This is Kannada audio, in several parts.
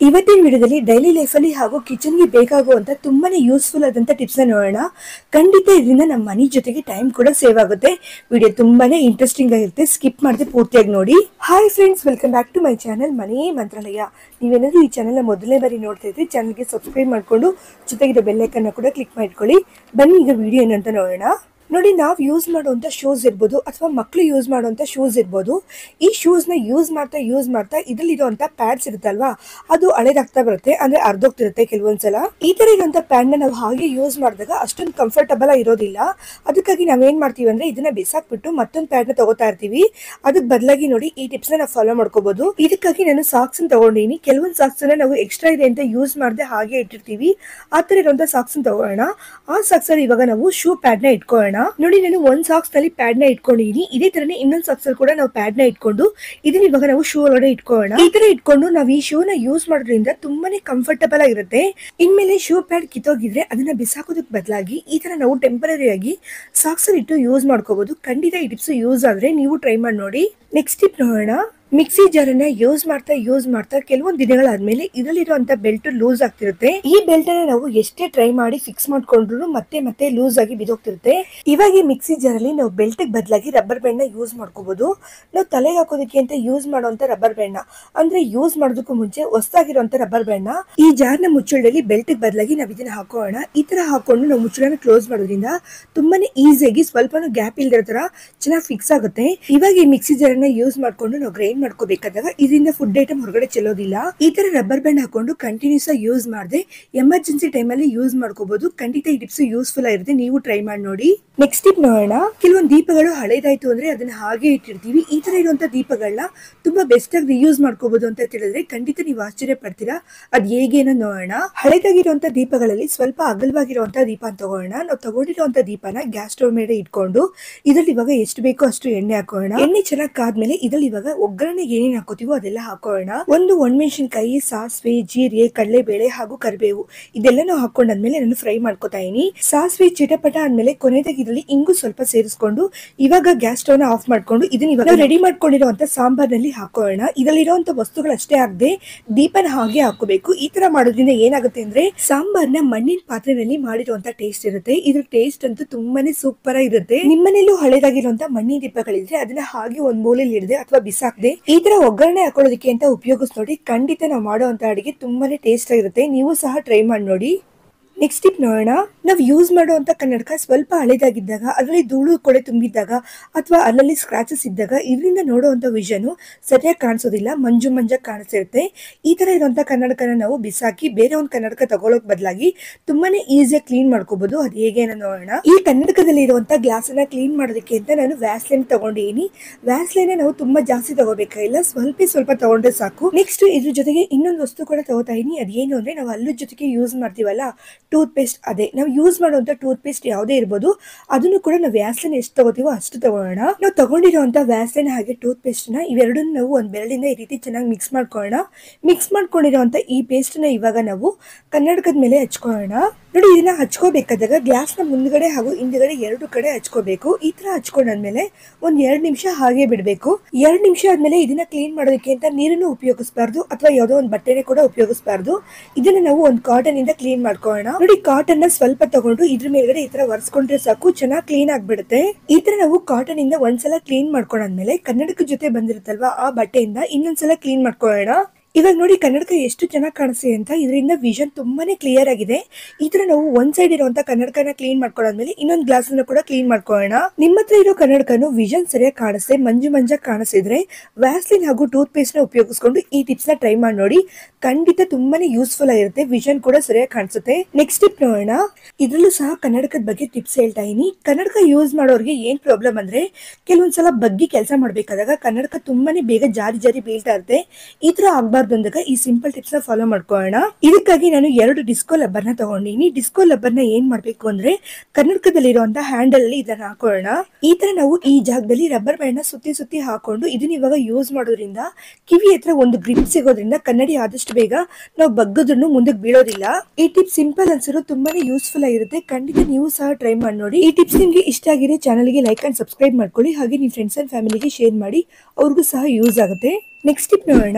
ಇವತ್ತಿನ ವಿಡಿಯೋದಲ್ಲಿ ಡೈಲಿ ಲೈಫಲ್ಲಿ ಹಾಗೂ ಕಿಚನ್ಗೆ ಬೇಕಾಗುವಂತ ತುಂಬಾನೇ ಯೂಸ್ಫುಲ್ ಆದಂತ ಟಿಪ್ಸ್ ನೋಡೋಣ ಖಂಡಿತ ಇದರಿಂದ ನಮ್ಮ ಮನಿ ಜೊತೆಗೆ ಟೈಮ್ ಕೂಡ ಸೇವ್ ಆಗುತ್ತೆ ವಿಡಿಯೋ ತುಂಬಾನೇ ಇಂಟ್ರೆಸ್ಟಿಂಗ್ ಆಗಿರುತ್ತೆ ಸ್ಕಿಪ್ ಮಾಡದೆ ಪೂರ್ತಿಯಾಗಿ ನೋಡಿ hi friends welcome back to my channel ಮನೆಯೇ ಮಂತ್ರಾಲಯ ನೀವೇನಾದ್ರೂ ಈ ಚಾನಲ್ನ ಮೊದಲನೇ ಬಾರಿ ನೋಡ್ತಾ ಇದ್ರೆ ಚಾನಲ್ಗೆ ಸಬ್ಸ್ಕ್ರೈಬ್ ಮಾಡ್ಕೊಂಡು ಜೊತೆಗಿರೋ ಬೆಲ್ಲೈಕನ್ನ ಕೂಡ ಕ್ಲಿಕ್ ಮಾಡ್ಕೊಳ್ಳಿ ಬನ್ನಿ ಈಗ ವಿಡಿಯೋ ಏನಂತ ನೋಡೋಣ ನೋಡಿ ನಾವು ಯೂಸ್ ಮಾಡುವಂತ ಶೂಸ್ ಇರ್ಬೋದು ಅಥವಾ ಮಕ್ಕಳು ಯೂಸ್ ಮಾಡುವಂತ ಶೂಸ್ ಇರ್ಬೋದು ಈ ಶೂಸ್ ನ ಯೂಸ್ ಮಾಡ್ತಾ ಯೂಸ್ ಮಾಡ್ತಾ ಇದ್ರಲ್ಲಿರುವಂತ ಪ್ಯಾಡ್ಸ್ ಇರುತ್ತಲ್ವಾ ಅದು ಹಳೇದಾಗ್ತಾ ಬರುತ್ತೆ ಅಂದ್ರೆ ಅರ್ಧೋಗ್ತಿರುತ್ತೆ ಕೆಲವೊಂದ್ಸಲ ಈ ತರ ಇರುವಂತ ಪ್ಯಾಡ್ ನ ನಾವು ಹಾಗೆ ಯೂಸ್ ಮಾಡಿದಾಗ ಅಷ್ಟೊಂದು ಕಂಫರ್ಟಬಲ್ ಇರೋದಿಲ್ಲ ಅದಕ್ಕಾಗಿ ನಾವೇನ್ ಮಾಡ್ತೀವಿ ಅಂದ್ರೆ ಇದನ್ನ ಬಿಸಾಕ್ಬಿಟ್ಟು ಮತ್ತೊಂದು ಪ್ಯಾಡ್ ನ ತಗೋತಾ ಇರ್ತೀವಿ ಅದಕ್ಕೆ ಬದಲಾಗಿ ನೋಡಿ ಈ ಟಿಪ್ಸ್ ನ ನಾವು ಫಾಲೋ ಮಾಡ್ಕೋಬಹುದು ಇದಕ್ಕಾಗಿ ನಾನು ಸಾಕ್ಸ್ ತಗೊಂಡಿನಿ ಕೆಲವೊಂದು ಸಾಕ್ಸ್ ನಾವು ಎಕ್ಸ್ಟ್ರಾ ಇದೆ ಅಂತ ಯೂಸ್ ಮಾಡದೆ ಹಾಗೆ ಇಟ್ಟಿರ್ತೀವಿ ಆ ತರ ಇರುವಂತ ಸಾಕ್ಸ್ ತಗೋಣ ಆ ಸಾಕ್ಸ್ ಅಲ್ಲಿ ಇವಾಗ ನಾವು ಶೂ ಪ್ಯಾಡ್ ನ ಇಟ್ಕೊಳ್ಳೋಣ ನೋಡಿ ನಾನು ಒಂದ್ ಸಾಕ್ಸ್ ನಲ್ಲಿ ಪ್ಯಾಡ್ ನ ಇಟ್ಕೊಂಡಿದೀನಿ ಇದೇ ತರನೇ ಇನ್ನೊಂದ್ ಸಾಕ್ಸ್ ಅಲ್ಲಿ ಕೂಡ ನಾವು ಪ್ಯಾಡ್ ನ ಇಟ್ಕೊಂಡು ಇದನ್ನ ಇವಾಗ ನಾವು ಶೂ ಒಳಗಡೆ ಇಟ್ಕೊಳ್ಳೋಣ ಈ ತರ ಇಟ್ಕೊಂಡು ನಾವು ಈ ಶೂ ನ ಯೂಸ್ ಮಾಡೋದ್ರಿಂದ ತುಂಬಾನೇ ಕಂಫರ್ಟಬಲ್ ಆಗಿರುತ್ತೆ ಇನ್ಮೇಲೆ ಶೂ ಪ್ಯಾಡ್ ಕಿತ್ತೋಗಿದ್ರೆ ಅದನ್ನ ಬಿಸಾಕೋದಕ್ಕೆ ಬದಲಾಗಿ ಈ ತರ ನಾವು ಟೆಂಪರರಿ ಆಗಿ ಸಾಕ್ಸ್ ಅಲ್ಲಿ ಇಟ್ಟು ಯೂಸ್ ಮಾಡ್ಕೋಬಹುದು ಖಂಡಿತ ಈ ಟಿಪ್ಸ್ ಯೂಸ್ ಆದ್ರೆ ನೀವು ಟ್ರೈ ಮಾಡಿ ನೋಡಿ ನೆಕ್ಸ್ಟ್ ಟಿಪ್ ನೋಡೋಣ ಮಿಕ್ಸಿ ಜಾರನ್ನ ಯೂಸ್ ಮಾಡ್ತಾ ಯೂಸ್ ಮಾಡ್ತಾ ಕೆಲವೊಂದು ದಿನಗಳಾದ್ಮೇಲೆ ಇದರಲ್ಲಿರುವಂತ ಬೆಲ್ಟ್ ಲೂಸ್ ಆಗ್ತಿರುತ್ತೆ ಈ ಬೆಲ್ಟ್ ಅನ್ನ ನಾವು ಎಷ್ಟೇ ಟ್ರೈ ಮಾಡಿ ಫಿಕ್ಸ್ ಮಾಡ್ಕೊಂಡ್ರು ಮತ್ತೆ ಮತ್ತೆ ಲೂಸ್ ಆಗಿ ಬಿದೋಗ್ತಿರುತ್ತೆ ಇವಾಗ ಈ ಮಿಕ್ಸಿ ಜಾರಲ್ಲಿ ನಾವು ಬೆಲ್ಟ್ ಬದಲಾಗಿ ರಬ್ಬರ್ ಬ್ಯಾಂಡ್ ನ ಯೂಸ್ ಮಾಡ್ಕೋಬಹುದು ನಾವು ತಲೆಗೆ ಹಾಕೋದಕ್ಕೆ ಅಂತ ಯೂಸ್ ಮಾಡುವಂತ ರಬ್ಬರ್ ಬ್ಯಾಂಡ್ ನ ಅಂದ್ರೆ ಯೂಸ್ ಮಾಡೋದಕ್ಕೂ ಮುಂಚೆ ಹೊಸದಾಗಿರುವಂತ ರಬ್ಬರ್ ಬ್ಯಾಂಡ್ ನ ಈ ಜಾರ್ನ ಮುಚ್ಚಳದಲ್ಲಿ ಬೆಲ್ಟ್ ಬದಲಾಗಿ ನಾವು ಇದನ್ನ ಹಾಕೋಣ ಈ ತರ ಹಾಕೊಂಡು ನಾವು ಮುಚ್ಚಳನ ಕ್ಲೋಸ್ ಮಾಡೋದ್ರಿಂದ ತುಂಬಾನೇ ಈಸಿಯಾಗಿ ಸ್ವಲ್ಪನೂ ಗ್ಯಾಪ್ ಇಲ್ದಿರೋ ತರ ಚೆನ್ನಾಗಿ ಫಿಕ್ಸ್ ಆಗುತ್ತೆ ಇವಾಗ ಈ ಮಿಕ್ಸಿ ಜಾರನ್ನ ಯೂಸ್ ಮಾಡ್ಕೊಂಡು ನಾವು ಗ್ರೈಂಡ್ ಮಾಡ್ಕೋಬೇಕಾದಾಗ ಇದರಿಂದ ಫುಡ್ ಐಟಮ್ ಹೊರಗಡೆ ಚೆಲ್ಲೋದಿಲ್ಲ ಈ ತರ ರಬ್ಬರ್ ಬ್ಯಾಂಡ್ ಹಾಕೊಂಡು ಕಂಟಿನ್ಯೂಸ್ ಆಗಿ ಯೂಸ್ ಮಾಡದೆ ಎಮರ್ಜೆನ್ಸಿ ಟೈಮ್ ಅಲ್ಲಿ ಯೂಸ್ ಮಾಡ್ಕೋಬಹುದು ಖಂಡಿತ ಈ ಟಿಪ್ಸ್ ಯೂಸ್ಫುಲ್ ಆಗಿರುತ್ತೆ ನೀವು ಟ್ರೈ ಮಾಡಿ ನೋಡಿ ನೆಕ್ಸ್ಟ್ ಟಿಪ್ ನೋಡೋಣ ಕೆಲವೊಂದು ದೀಪಗಳು ಹಳೇದಾಯ್ತು ಅಂದ್ರೆ ಅದನ್ನ ಹಾಗೆ ಇಟ್ಟಿರ್ತೀವಿ ಈ ತರ ಇರುವಂತ ದೀಪಗಳನ್ನ ತುಂಬಾ ಬೆಸ್ಟ್ ಆಗಿ ರಿಯೂಸ್ ಮಾಡ್ಕೋಬಹುದು ಅಂತ ತಿಳಿದ್ರೆ ಖಂಡಿತ ನೀವು ಆಶ್ಚರ್ಯ ಪಡ್ತೀರಾ ಅದ್ ಹೇಗೆ ಅನ್ನೋದ್ ನೋಡೋಣ ಹಳೇದಾಗಿರುವಂತ ದೀಪಗಳಲ್ಲಿ ಸ್ವಲ್ಪ ಅಗಲವಾಗಿರುವಂತ ದೀಪ ತಗೋಣ ನಾವು ತಗೊಂಡಿರುವಂತ ದೀಪನ ಗ್ಯಾಸ್ ಸ್ಟವ್ ಮೇಲೆ ಇಟ್ಕೊಂಡು ಇದ್ರಲ್ಲಿ ಇವಾಗ ಎಷ್ಟು ಬೇಕೋ ಅಷ್ಟು ಎಣ್ಣೆ ಹಾಕೋಣ ಎಣ್ಣೆ ಚೆನ್ನಾಗಿ ಕಾದ್ಮೇಲೆ ಇದ್ರಲ್ಲಿ ಇವಾಗ ಒಗ್ಗರಣೆಗೆ ಏನೇನ್ ಹಾಕೋತೀವೋ ಅದೆಲ್ಲ ಹಾಕೋಣ ಒಂದು ಒಣಮೆಣಸಿನಕಾಯಿ ಸಾಸಿವೆ ಜೀರಿಗೆ ಕಡಲೆಬೇಳೆ ಹಾಗೂ ಕರಿಬೇವು ಇದೆಲ್ಲನೂ ಹಾಕೊಂಡಾದ್ಮೇಲೆ ನಾನು ಫ್ರೈ ಮಾಡ್ಕೊತಾ ಇದೀನಿ ಸಾಸಿವೆ ಚಿಟಪಟ ಆದ್ಮೇಲೆ ಕೊನೆದಾಗಿ ಇದರಲ್ಲಿ ಇಂಗು ಸ್ವಲ್ಪ ಸೇರಿಸ್ಕೊಂಡು ಇವಾಗ ಗ್ಯಾಸ್ ಸ್ಟವ್ ನ ಆಫ್ ಮಾಡ್ಕೊಂಡು ಇದನ್ನ ಇವಾಗ ರೆಡಿ ಮಾಡ್ಕೊಂಡಿರುವಂತ ಸಾಂಬಾರ್ನಲ್ಲಿ ಹಾಕೋಣ ಇದರಲ್ಲಿರುವಂತ ವಸ್ತುಗಳು ಅಷ್ಟೇ ಆಗದೆ ದೀಪನ ಹಾಗೆ ಹಾಕೋಬೇಕು ಈ ತರ ಮಾಡೋದ್ರಿಂದ ಏನಾಗುತ್ತೆ ಅಂದ್ರೆ ಸಾಂಬಾರ್ನ ಮಣ್ಣಿನ ಪಾತ್ರೆನಲ್ಲಿ ಮಾಡಿರುವಂತ ಟೇಸ್ಟ್ ಇರುತ್ತೆ ಇದ್ರ ಟೇಸ್ಟ್ ಅಂತೂ ತುಂಬಾನೇ ಸೂಪರ್ ಆಗಿರುತ್ತೆ ನಿಮ್ಮನೇಲೂ ಹಳೇದಾಗಿರುವಂತ ಮಣ್ಣಿನ ದೀಪಗಳಿದ್ರೆ ಅದನ್ನ ಹಾಗೆ ಒಂದ್ ಮೂಲೆಯಲ್ಲಿ ಇಡದೆ ಅಥವಾ ಬಿಸಾಕದೆ ಈ ತರ ಒಗ್ಗರಣೆ ಹಾಕೊಳ್ಳೋದಕ್ಕೆ ಅಂತ ಉಪಯೋಗಿಸ್ ನೋಡಿ ಖಂಡಿತ ನಾವು ಮಾಡುವಂತ ಅಡಿಗೆ ತುಂಬಾನೇ ಟೇಸ್ಟ್ ಆಗಿರುತ್ತೆ ನೀವು ಸಹ ಟ್ರೈ ಮಾಡಿ ನೋಡಿ ನೆಕ್ಸ್ಟ್ ಟಿಪ್ ನೋಡೋಣ ನಾವು ಯೂಸ್ ಮಾಡುವಂತ ಕನ್ನಡಕ ಸ್ವಲ್ಪ ಹಳೇದಾಗಿದ್ದಾಗ ಅದರಲ್ಲಿ ಧೂಳು ಕೊಳೆ ತುಂಬಿದ್ದಾಗ ಅಥವಾ ಅಲ್ಲಲ್ಲಿ ಸ್ಕ್ರಾಚಸ್ ಇದ್ದಾಗ ಇದರಿಂದ ನೋಡುವಂತ ವಿಷನ್ ಸರಿಯಾಗಿ ಕಾಣಿಸೋದಿಲ್ಲ ಮಂಜು ಮಂಜಾಗಿ ಕಾಣಿಸ್ತಿರುತ್ತೆ ಈ ತರ ಇರುವಂತ ಕನ್ನಡಕನ ನಾವು ಬಿಸಾಕಿ ಬೇರೆ ಒಂದು ಕನ್ನಡಕ ತಗೊಳ್ಳೋಕ್ ಬದಲಾಗಿ ತುಂಬಾನೇ ಈಸಿಯಾಗಿ ಕ್ಲೀನ್ ಮಾಡ್ಕೋಬಹುದು ಅದು ಹೇಗೆ ಅನ್ನೋದ್ ನೋಡೋಣ ಈ ಕನ್ನಡಕದಲ್ಲಿ ಇರುವಂತ ಗ್ಲಾಸ್ ಅನ್ನ ಕ್ಲೀನ್ ಮಾಡೋದಕ್ಕೆ ಅಂತ ನಾನು ವ್ಯಾಸ್ಲೈನ್ ತಗೊಂಡಿದ್ದೀನಿ ವ್ಯಾಸ್ಲೈನ್ ನಾವು ತುಂಬಾ ಜಾಸ್ತಿ ತಗೋಬೇಕಾಗಿಲ್ಲ ಸ್ವಲ್ಪ ಸ್ವಲ್ಪ ತಗೊಂಡ್ರೆ ಸಾಕು ನೆಕ್ಸ್ಟ್ ಇದ್ರ ಜೊತೆಗೆ ಇನ್ನೊಂದು ವಸ್ತು ಕೂಡ ತಗೋತಾ ಇದೀನಿ ಅದೇನು ಅಂದ್ರೆ ನಾವು ಅಲ್ಲೂ ಜೊತೆಗೆ ಯೂಸ್ ಮಾಡ್ತೀವಲ್ಲ ಟೂತ್ ಪೇಸ್ಟ್ ಅದೇ ನಾವು ಯೂಸ್ ಮಾಡುವಂತ ಟೂತ್ ಪೇಸ್ಟ್ ಯಾವುದೇ ಇರ್ಬೋದು ಅದನ್ನು ಕೂಡ ನಾವು ವ್ಯಾಸ್ಲೈನ್ ಎಷ್ಟು ತಗೋತೀವೋ ಅಷ್ಟು ತಗೋಣ ನಾವು ತಗೊಂಡಿರುವಂತ ವ್ಯಾಸ್ಲೈನ್ ಹಾಗೆ ಟೂತ್ ಪೇಸ್ಟ್ ನ ಇವೆರಡನ್ನ ನಾವು ಒಂದ್ ಬೆರಳಿಂದ ಈ ರೀತಿ ಚೆನ್ನಾಗಿ ಮಿಕ್ಸ್ ಮಾಡ್ಕೊಳ್ಳೋಣ ಮಿಕ್ಸ್ ಮಾಡ್ಕೊಂಡಿರುವಂತ ಈ ಪೇಸ್ಟ್ ನ ಇವಾಗ ನಾವು ಕನ್ನಡಕದ ಮೇಲೆ ಹಚ್ಕೊಳ್ಳೋಣ ನೋಡಿ ಇದನ್ನ ಹಚ್ಕೋಬೇಕಾದಾಗ ಗ್ಲಾಸ್ ನ ಮುಂದ್ಗಡೆ ಹಾಗೂ ಹಿಂದ್ಗಡೆ ಎರಡು ಕಡೆ ಹಚ್ಕೋಬೇಕು ಈ ತರ ಹಚ್ಕೊಂಡಾದ್ಮೇಲೆ ಒಂದ್ ಎರಡ್ ನಿಮಿಷ ಹಾಗೆ ಬಿಡ್ಬೇಕು ಎರಡ್ ನಿಮಿಷ ಆದ್ಮೇಲೆ ಇದನ್ನ ಕ್ಲೀನ್ ಮಾಡೋದಕ್ಕೆ ಅಂತ ನೀರನ್ನು ಉಪಯೋಗಿಸಬಾರ್ದು ಅಥವಾ ಯಾವುದೋ ಒಂದು ಬಟ್ಟೆನೆ ಕೂಡ ಉಪಯೋಗಿಸಬಾರ್ದು ಇದನ್ನ ನಾವು ಒಂದು ಕಾಟನ್ ಇಂದ ಕ್ಲೀನ್ ಮಾಡ್ಕೊಳ್ಳೋಣ ನೋಡಿ ಕಾಟನ್ ನ ಸ್ವಲ್ಪ ತಗೊಂಡು ಇದ್ರ ಮೇಲ್ಗಡೆ ಈ ತರ ಒರೆಸ್ಕೊಂಡ್ರೆ ಸಾಕು ಚೆನ್ನಾಗಿ ಕ್ಲೀನ್ ಆಗ್ಬಿಡುತ್ತೆ ಈ ತರ ನಾವು ಕಾಟನ್ ಇಂದ ಒಂದ್ಸಲ ಕ್ಲೀನ್ ಮಾಡ್ಕೊಂಡಾದ್ಮೇಲೆ ಕನ್ನಡಕ ಜೊತೆ ಬಂದಿರುತ್ತಲ್ವಾ ಆ ಬಟ್ಟೆಯಿಂದ ಇನ್ನೊಂದ್ಸಲ ಕ್ಲೀನ್ ಮಾಡ್ಕೊಳ್ಳೋಣ ಇವಾಗ ನೋಡಿ ಕನ್ನಡಕ ಎಷ್ಟು ಚೆನ್ನಾಗಿ ಕಾಣಿಸ್ತಿದೆ ಅಂತ ಇದರಿಂದ ವಿಷನ್ ತುಂಬಾನೇ ಕ್ಲಿಯರ್ ಆಗಿದೆ ಈ ತರ ನಾವು ಒಂದ್ ಸೈಡ್ ಇರುವಂತ ಕನ್ನಡಕನ ಕ್ಲೀನ್ ಮಾಡ್ಕೊಂಡಾದ್ಮೇಲೆ ಇನ್ನೊಂದು ಗ್ಲಾಸ್ ಅನ್ನು ಕೂಡ ಕ್ಲೀನ್ ಮಾಡ್ಕೊಳ್ಳೋಣ ನಿಮ್ಮ ಹತ್ರ ಇರೋ ಕನ್ನಡಕನು ವಿಷನ್ ಸರಿಯಾಗಿ ಕಾಣಿಸ್ತೆ ಮಂಜು ಮಂಜಾಗಿ ಕಾಣಿಸಿದ್ರೆ ವ್ಯಾಸ್ಲಿನ್ ಹಾಗೂ ಟೂತ್ ಪೇಸ್ಟ್ ನ ಉಪಯೋಗಿಸ್ಕೊಂಡು ಈ ಟಿಪ್ಸ್ ನ ಟ್ರೈ ಮಾಡಿ ನೋಡಿ ಖಂಡಿತ ತುಂಬಾನೇ ಯೂಸ್ಫುಲ್ ಆಗಿರುತ್ತೆ ವಿಷನ್ ಕೂಡ ಸರಿಯಾಗಿ ಕಾಣಿಸುತ್ತೆ ನೆಕ್ಸ್ಟ್ ಟಿಪ್ ನೋಡೋಣ ಇದ್ರಲ್ಲೂ ಸಹ ಕನ್ನಡಕದ ಬಗ್ಗೆ ಟಿಪ್ಸ್ ಹೇಳ್ತಾ ಇದೀನಿ ಕನ್ನಡಕ ಯೂಸ್ ಮಾಡೋರಿಗೆ ಏನ್ ಪ್ರಾಬ್ಲಮ್ ಅಂದ್ರೆ ಕೆಲವೊಂದ್ಸಲ ಬಗ್ಗಿ ಕೆಲಸ ಮಾಡ್ಬೇಕಾದಾಗ ಕನ್ನಡಕ ತುಂಬಾನೇ ಬೇಗ ಜಾರಿ ಜಾರಿ ಬೀಳ್ತಾ ಇರುತ್ತೆ ಈ ತರ ಆಗ್ಬಾರ್ದು ಅಂದಾಗ ಈ ಸಿಂಪಲ್ ಟಿಪ್ಸ್ ನ ಫಾಲೋ ಮಾಡ್ಕೊಳ್ಳೋಣ ಇದಕ್ಕಾಗಿ ನಾನು ಎರಡು ಡಿಸ್ಕೋ ಲಬ್ಬರ್ ನ ತಗೊಂಡಿನಿ ಡಿಸ್ಕೋ ಲಬ್ಬರ್ ನ ಏನ್ ಮಾಡ್ಬೇಕು ಅಂದ್ರೆ ಕನ್ನಡಕದಲ್ಲಿರುವಂತ ಹ್ಯಾಂಡಲ್ ಅಲ್ಲಿ ಇದನ್ನ ಹಾಕೊಳ್ಳೋಣ ಈ ತರ ನಾವು ಈ ಜಾಗದಲ್ಲಿ ರಬ್ಬರ್ ಬ್ಯಾಂಡ್ ನ ಸುತ್ತಿ ಸುತ್ತಿ ಹಾಕೊಂಡು ಇದನ್ನ ಇವಾಗ ಯೂಸ್ ಮಾಡೋದ್ರಿಂದ ಕಿವಿ ಹತ್ರ ಒಂದು ಗ್ರಿಪ್ ಸಿಗೋದ್ರಿಂದ ಕನ್ನಡಿ ಆದಷ್ಟು ಬೇಗ ನಾವು ಬಗ್ಗದ್ರೂ ಮುಂದಕ್ಕೆ ಬೀಳೋದಿಲ್ಲ ಈ ಟಿಪ್ ಸಿಂಪಲ್ ಅನ್ಸಿರೋ ತುಂಬಾನೇ ಯೂಸ್ಫುಲ್ ಆಗಿರುತ್ತೆ ಖಂಡಿತ ನೀವು ಸಹ ಟ್ರೈ ಮಾಡಿ ನೋಡಿ ಈ ಟಿಪ್ಸ್ ನಿಮ್ಗೆ ಇಷ್ಟ ಆಗಿರೋ ಚಾನಲ್ಗೆ ಲೈಕ್ ಅಂಡ್ ಸಬ್ಸ್ಕ್ರೈಬ್ ಮಾಡ್ಕೊಳ್ಳಿ ಹಾಗೆ ನಿಮ್ಮ ಫ್ರೆಂಡ್ಸ್ ಅಂಡ್ ಫ್ಯಾಮಿಲಿಗೆ ಶೇರ್ ಮಾಡಿ ಅವ್ರಿಗೂ ಸಹ ಯೂಸ್ ಆಗುತ್ತೆ ನೆಕ್ಸ್ಟ್ ಟಿಪ್ ನೋಡೋಣ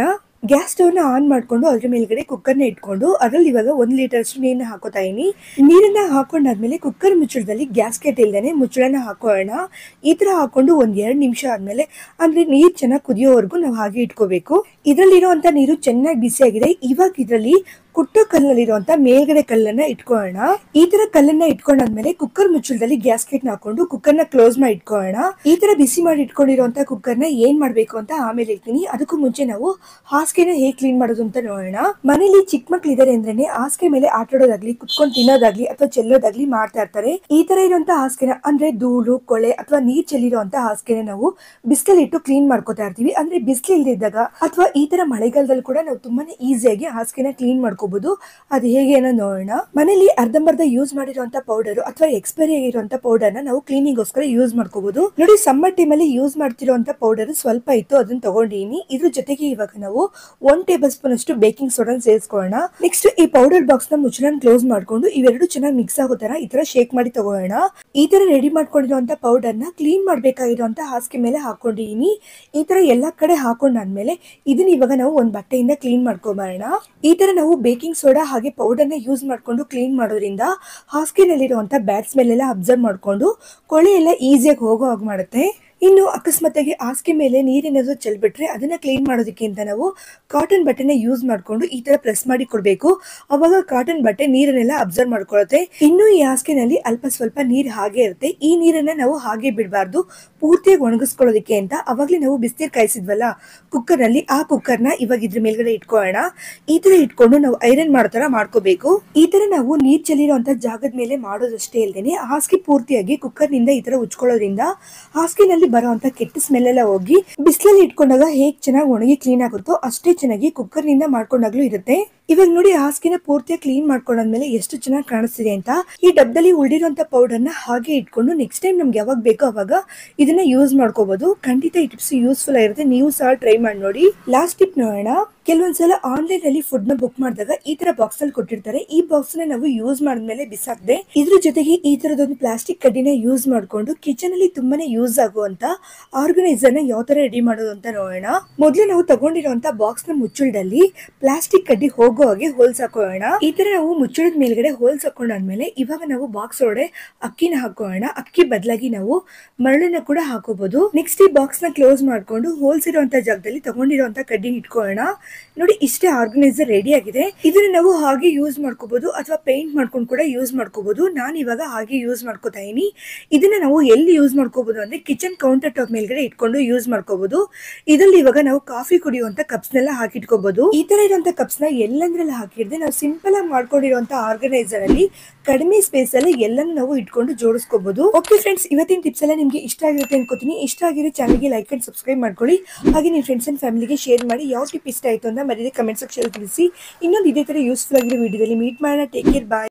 ಗ್ಯಾಸ್ ಸ್ಟವ್ ನ ಆನ್ ಮಾಡ್ಕೊಂಡು ಅದ್ರ ಮೇಲ್ಗಡೆ ಕುಕ್ಕರ್ ನ ಇಟ್ಕೊಂಡು ಅದ್ರಲ್ಲಿ ಇವಾಗ ಒಂದ್ ಲೀಟರ್ ಅಷ್ಟು ನೀರನ್ನ ಹಾಕೋತಾ ಇದೀನಿ ನೀರನ್ನ ಹಾಕೊಂಡಾದ್ಮೇಲೆ ಕುಕ್ಕರ್ ಮುಚ್ಚಳದಲ್ಲಿ ಗ್ಯಾಸ್ ಕೆಟ್ ಇಲ್ದೇನೆ ಮುಚ್ಚಳನ ಹಾಕೋಣ ಈ ತರ ಹಾಕೊಂಡು ಒಂದ್ ಎರಡ್ ನಿಮಿಷ ಆದ್ಮೇಲೆ ಅಂದ್ರೆ ನೀರ್ ಚೆನ್ನಾಗಿ ಕುದಿಯೋವರೆಗೂ ನಾವು ಹಾಗೆ ಇಟ್ಕೋಬೇಕು ಇದ್ರಲ್ಲಿರುವಂತ ನೀರು ಚೆನ್ನಾಗಿ ಬಿಸಿಯಾಗಿದೆ ಇವಾಗ ಇದ್ರಲ್ಲಿ ಕುಟ್ಟೋ ಕಲ್ಲಲ್ಲಿರುವಂತ ಮೇಲ್ಗಡೆ ಕಲ್ಲನ್ನ ಇಟ್ಕೊಳ್ಳೋಣ ಈ ತರ ಕಲ್ಲನ್ನ ಇಟ್ಕೊಂಡಾದ್ಮೇಲೆ ಕುಕ್ಕರ್ ಮುಚ್ಚಳದಲ್ಲಿ ಗ್ಯಾಸ್ ಕೆಟ್ ಹಾಕೊಂಡು ಕುಕ್ಕರ್ ನ ಕ್ಲೋಸ್ ಮಾಡಿ ಇಟ್ಕೊಳ್ಳೋಣ ಈ ತರ ಬಿಸಿ ಮಾಡಿ ಇಟ್ಕೊಂಡಿರುವಂತ ಕುಕ್ಕರ್ ನ ಏನ್ ಮಾಡ್ಬೇಕು ಅಂತ ಆಮೇಲೆ ಹೇಳ್ತೀನಿ ಅದಕ್ಕೂ ಮುಂಚೆ ನಾವು ಹಾಸಿಗೆನ ಹೇಗ್ ಕ್ಲೀನ್ ಮಾಡೋದು ಅಂತ ನೋಡೋಣ ಮನೇಲಿ ಚಿಕ್ಕ ಮಕ್ಳು ಇದಾರೆ ಅಂದ್ರೆ ಹಾಸಿಗೆ ಮೇಲೆ ಆಟ ಆಡೋದಾಗ್ಲಿ ಕುತ್ಕೊಂಡು ತಿನ್ನೋದಾಗ್ಲಿ ಅಥವಾ ಚೆಲ್ಲೋದಾಗ್ಲಿ ಮಾಡ್ತಾ ಇರ್ತಾರೆ ಈ ತರ ಇರುವಂತ ಹಾಸಿಗೆನ ಅಂದ್ರೆ ಧೂಳು ಕೊಳೆ ಅಥವಾ ನೀರ್ ಚೆಲ್ಲಿರುವಂತ ಹಾಸಿಗೆನ ನಾವು ಬಿಸಿಲಲ್ಲಿ ಇಟ್ಟು ಕ್ಲೀನ್ ಮಾಡ್ಕೋತಾ ಇರ್ತೀವಿ ಅಂದ್ರೆ ಬಿಸಿಲು ಇಲ್ದಿದ್ದಾಗ ಅಥವಾ ಈ ತರ ಮಳೆಗಾಲದಲ್ಲಿ ಕೂಡ ನಾವು ತುಂಬಾನೇ ಈಸಿಯಾಗಿ ಹಾಸಿಗೆನ ಕ್ಲೀನ್ ಮಾಡ್ಕೋಬಹುದು ಅದು ಹೇಗೆ ಅನ್ನೋ ನೋಡೋಣ ಮನೇಲಿ ಅರ್ಧಂಬರ್ಧ ಯೂಸ್ ಮಾಡಿರುವಂತ ಪೌಡರ್ ಅಥವಾ ಎಕ್ಸ್ಪೈರಿ ಆಗಿರುವಂತ ಪೌಡರ್ ನ ನಾವು ಕ್ಲೀನಿಂಗ್ ಗೋಸ್ಕರ ಯೂಸ್ ಮಾಡ್ಕೋಬಹುದು ನೋಡಿ ಸಮ್ಮರ್ ಟೈಮ್ ಅಲ್ಲಿ ಯೂಸ್ ಮಾಡ್ತಿರುವಂತ ಪೌಡರ್ ಸ್ವಲ್ಪ ಇತ್ತು ಅದನ್ನ ತಗೊಂಡಿನಿ ಇದ್ರ ಜೊತೆಗೆ ಇವಾಗ ನಾವು ಒನ್ ಟೇಬಲ್ ಸ್ಪೂನ್ ಅಷ್ಟು ಬೇಕಿಂಗ್ ಸೋಡಾ ಸೇರಿಸ್ಕೊಳ್ಳೋಣ ನೆಕ್ಸ್ಟ್ ಈ ಪೌಡರ್ ಬಾಕ್ಸ್ ನ ಮುಚ್ಚಳನ ಕ್ಲೋಸ್ ಮಾಡ್ಕೊಂಡು ಇವೆರಡು ಚೆನ್ನಾಗಿ ಮಿಕ್ಸ್ ಆಗೋ ತರ ಈ ತರ ಶೇಕ್ ಮಾಡಿ ತಗೊಳ್ಳೋಣ ಈ ತರ ರೆಡಿ ಮಾಡ್ಕೊಂಡಿರುವಂತ ಪೌಡರ್ ನ ಕ್ಲೀನ್ ಮಾಡ್ಬೇಕಾಗಿರುವಂತ ಹಾಸಿಗೆ ಮೇಲೆ ಹಾಕೊಂಡಿದೀನಿ ಈ ತರ ಎಲ್ಲಾ ಕಡೆ ಹಾಕೊಂಡಾದ್ಮೇಲೆ ಇದನ್ನ ಇವಾಗ ನಾವು ಒಂದ್ ಬಟ್ಟೆಯಿಂದ ಕ್ಲೀನ್ ಮಾಡ್ಕೊಬರೋಣ ಈ ತರ ನಾವು ಬೇಕಿಂಗ್ ಸೋಡಾ ಹಾಗೆ ಪೌಡರ್ ನ ಯೂಸ್ ಮಾಡ್ಕೊಂಡು ಕ್ಲೀನ್ ಮಾಡೋದ್ರಿಂದ ಹಾಸಿಗೆನಲ್ಲಿರುವಂತ ಬ್ಯಾಡ್ ಸ್ಮೆಲ್ ಎಲ್ಲ ಅಬ್ಸರ್ವ್ ಮಾಡ್ಕೊಂಡು ಕೊಳೆ ಎಲ್ಲ ಈಸಿಯಾಗಿ ಹೋಗೋ ಹಾಗೆ ಮಾಡುತ್ತೆ ಇನ್ನು ಅಕಸ್ಮಾತ್ತಾಗಿ ಹಾಸಿಗೆ ಮೇಲೆ ನೀರೇನಾದ್ರು ಚೆಲ್ಬಿಟ್ರೆ ಅದನ್ನ ಕ್ಲೀನ್ ಮಾಡೋದಕ್ಕೆ ಅಂತ ನಾವು ಕಾಟನ್ ಬಟ್ಟೆನ ಯೂಸ್ ಮಾಡ್ಕೊಂಡು ಈ ತರ ಪ್ರೆಸ್ ಮಾಡಿ ಕೊಡ್ಬೇಕು ಅವಾಗ ಕಾಟನ್ ಬಟ್ಟೆ ನೀರನ್ನೆಲ್ಲ ಅಬ್ಸರ್ವ್ ಮಾಡ್ಕೊಳುತ್ತೆ ಇನ್ನು ಈ ಹಾಸಿಗೆನಲ್ಲಿ ಅಲ್ಪ ಸ್ವಲ್ಪ ನೀರ್ ಹಾಗೆ ಇರುತ್ತೆ ಈ ನೀರನ್ನ ನಾವು ಹಾಗೆ ಬಿಡಬಾರ್ದು ಪೂರ್ತಿಯಾಗಿ ಒಣಗಿಸ್ಕೊಳ್ಳೋದಕ್ಕೆ ಅಂತ ಅವಾಗ್ಲೇ ನಾವು ಬಿಸಿನೀರ್ ಕಾಯಿಸಿದ್ವಲ್ಲ ಕುಕ್ಕರ್ ನಲ್ಲಿ ಆ ಕುಕ್ಕರ್ ನ ಇವಾಗ ಇದ್ರ ಮೇಲ್ಗಡೆ ಇಟ್ಕೊಳ್ಳೋಣ ಈ ತರ ಇಟ್ಕೊಂಡು ನಾವು ಐರನ್ ಮಾಡೋ ತರ ಮಾಡ್ಕೋಬೇಕು ಈ ತರ ನಾವು ನೀರ್ ಚೆಲ್ಲಿರುವಂತ ಜಾಗದ ಮೇಲೆ ಮಾಡೋದಷ್ಟೇ ಇಲ್ದೇನೆ ಹಾಸಿಗೆ ಪೂರ್ತಿಯಾಗಿ ಕುಕ್ಕರ್ ನಿಂದ ಈ ತರ ಉಚ್ಕೊಳ್ಳೋದ್ರಿಂದ ಹಾಸಿಗೆನಲ್ಲಿ ಬರುವಂತ ಕೆಟ್ಟ ಸ್ಮೆಲ್ ಎಲ್ಲ ಹೋಗಿ ಬಿಸಿಲಲ್ಲಿ ಇಟ್ಕೊಂಡಾಗ ಹೇಗ್ ಚೆನ್ನಾಗಿ ಒಣಗಿ ಕ್ಲೀನ್ ಆಗುತ್ತೋ ಅಷ್ಟೇ ಚೆನ್ನಾಗಿ ಕುಕ್ಕರ್ ನಿಂದ ಮಾಡ್ಕೊಂಡಾಗ್ಲೂ ಇರುತ್ತೆ ಇವಾಗ ನೋಡಿ ಹಾಸಿಗೆನ ಪೂರ್ತಿಯಾಗಿ ಕ್ಲೀನ್ ಮಾಡ್ಕೊಂಡಾದ್ಮೇಲೆ ಎಷ್ಟು ಚೆನ್ನಾಗಿ ಕಾಣಿಸ್ತಿದೆ ಅಂತ ಈ ಡಬ್ಬದಲ್ಲಿ ಉಳಿದಿರುವಂತ ಪೌಡರ್ ನ ಹಾಗೆ ಇಟ್ಕೊಂಡು ನೆಕ್ಸ್ಟ್ ಟೈಮ್ ನಮ್ಗೆ ಯಾವಾಗ ಬೇಕೋ ಅವಾಗ ಇದನ್ನ ಯೂಸ್ ಮಾಡ್ಕೋಬಹುದು ಖಂಡಿತ ಈ ಟಿಪ್ಸ್ ಯೂಸ್ಫುಲ್ ಆಗಿರುತ್ತೆ ನೀವು ಸಹ ಟ್ರೈ ಮಾಡಿ ನೋಡಿ ಲಾಸ್ಟ್ ಟಿಪ್ ನೋಡೋಣ ಕೆಲವೊಂದ್ಸಲ ಆನ್ಲೈನ್ ಅಲ್ಲಿ ಫುಡ್ ನ ಬುಕ್ ಮಾಡಿದಾಗ ಈ ತರ ಬಾಕ್ಸ್ ಅಲ್ಲಿ ಕೊಟ್ಟಿರ್ತಾರೆ ಈ ಬಾಕ್ಸ್ ನ ನಾವು ಯೂಸ್ ಮಾಡಿದ್ಮೇಲೆ ಬಿಸಾಕದೆ ಇದ್ರ ಜೊತೆಗೆ ಈ ತರದೊಂದು ಪ್ಲಾಸ್ಟಿಕ್ ಕಡ್ಡಿನ ಯೂಸ್ ಮಾಡ್ಕೊಂಡು ಕಿಚನ್ ಅಲ್ಲಿ ತುಂಬಾನೇ ಯೂಸ್ ಆಗುವಂತ ಆರ್ಗನೈಸರ್ ನ ಯಾವ ತರ ರೆಡಿ ಮಾಡೋದು ಅಂತ ನೋಡೋಣ ಮೊದಲು ನಾವು ತಗೊಂಡಿರುವಂತ ಬಾಕ್ಸ್ ನ ಮುಚ್ಚಳದಲ್ಲಿ ಪ್ಲಾಸ್ಟಿಕ್ ಕಡ್ಡಿ ಹೋಗೋ ಹಾಗೆ ಹೋಲ್ಸ್ ಹಾಕೋಣ ಈ ತರ ನಾವು ಮುಚ್ಚಳದ ಮೇಲ್ಗಡೆ ಹೋಲ್ಸ್ ಹಾಕೊಂಡಾದ್ಮೇಲೆ ಇವಾಗ ನಾವು ಬಾಕ್ಸ್ ಒಳಗಡೆ ಅಕ್ಕಿನ ಹಾಕೋಣ ಅಕ್ಕಿ ಬದಲಾಗಿ ನಾವು ಮರಳನ್ನ ಕೂಡ ಹಾಕೋಬಹುದು ನೆಕ್ಸ್ಟ್ ಈ ಬಾಕ್ಸ್ ನ ಕ್ಲೋಸ್ ಮಾಡ್ಕೊಂಡು ಹೋಲ್ಸ್ ಇರುವಂತ ಜಾಗದಲ್ಲಿ ತಗೊಂಡಿರುವಂತ ಕಡ್ಡಿನ ಇಟ್ಕೊಳ್ಳೋಣ ನೋಡಿ ಇಷ್ಟೇ ಆರ್ಗನೈಸರ್ ರೆಡಿ ಆಗಿದೆ ಇದನ್ನ ನಾವು ಹಾಗೆ ಯೂಸ್ ಮಾಡ್ಕೋಬಹುದು ಅಥವಾ ಪೇಂಟ್ ಮಾಡ್ಕೊಂಡು ಕೂಡ ಯೂಸ್ ಮಾಡ್ಕೋಬಹುದು ನಾನು ಇವಾಗ ಹಾಗೆ ಯೂಸ್ ಮಾಡ್ಕೋತಾ ಇದೀನಿ ಇದನ್ನ ನಾವು ಎಲ್ಲಿ ಯೂಸ್ ಮಾಡ್ಕೋಬಹುದು ಅಂದ್ರೆ ಕಿಚನ್ ಕೌಂಟರ್ ಟಾಪ್ ಮೇಲ್ಗಡೆ ಇಟ್ಕೊಂಡು ಯೂಸ್ ಮಾಡ್ಕೋಬಹುದು ಇದರಲ್ಲಿ ಇವಾಗ ನಾವು ಕಾಫಿ ಕುಡಿಯುವಂತ ಕಪ್ಸ್ ನೆಲ್ಲ ಹಾಕಿಟ್ಕೋಬಹುದು ಈ ತರ ಇರುವಂತ ಕಪ್ಸ್ ನ ಎಲ್ಲಂದ್ರಲ್ಲಿ ಹಾಕಿದ್ರೆ ನಾವು ಸಿಂಪಲ್ ಆಗಿ ಮಾಡ್ಕೊಂಡಿರುವಂತ ಆರ್ಗನೈಸರ್ ಅಲ್ಲಿ ಕಡಿಮೆ ಸ್ಪೇಸ್ ಅಲ್ಲಿ ಎಲ್ಲಾನು ನಾವು ಇಟ್ಕೊಂಡು ಜೋಡಿಸ್ಕೋಬಹುದು ಓಕೆ ಫ್ರೆಂಡ್ಸ್ ಇವತ್ತಿನ ಟಿಪ್ಸ್ ಎಲ್ಲ ನಿಮ್ಗೆ ಇಷ್ಟ ಆಗಿರುತ್ತೆ ಅನ್ಕೋತೀನಿ ಇಷ್ಟ ಆಗಿರೋ ಚಾನಲ್ಗೆ ಲೈಕ್ ಅಂಡ್ ಸಬ್ಸ್ಕ್ರೈಬ್ ಮಾಡ್ಕೊಳ್ಳಿ ಹಾಗೆ ನಿಮ್ಮ ಫ್ರೆಂಡ್ಸ್ ಅಂಡ್ ಫ್ಯಾಮಿಲಿಗೆ ಶೇರ್ ಮಾಡಿ ಯಾವ ಟಿಪ್ ಇಷ್ಟ ಆಯ್ತು ಅಂತ ಮರೀದೆ ಕಮೆಂಟ್ ಸೆಕ್ಷನ್ ತಿಳಿಸಿ ಇನ್ನೊಂದು ಇದೇ ತರ ಯೂಸ್ಫುಲ್ ಆಗಿರೋ ವಿಡಿಯೋದಲ್ಲಿ ಮೀಟ್ ಮಾಡೋಣ ಟೇಕ್ ಕೇರ್ ಬಾಯ್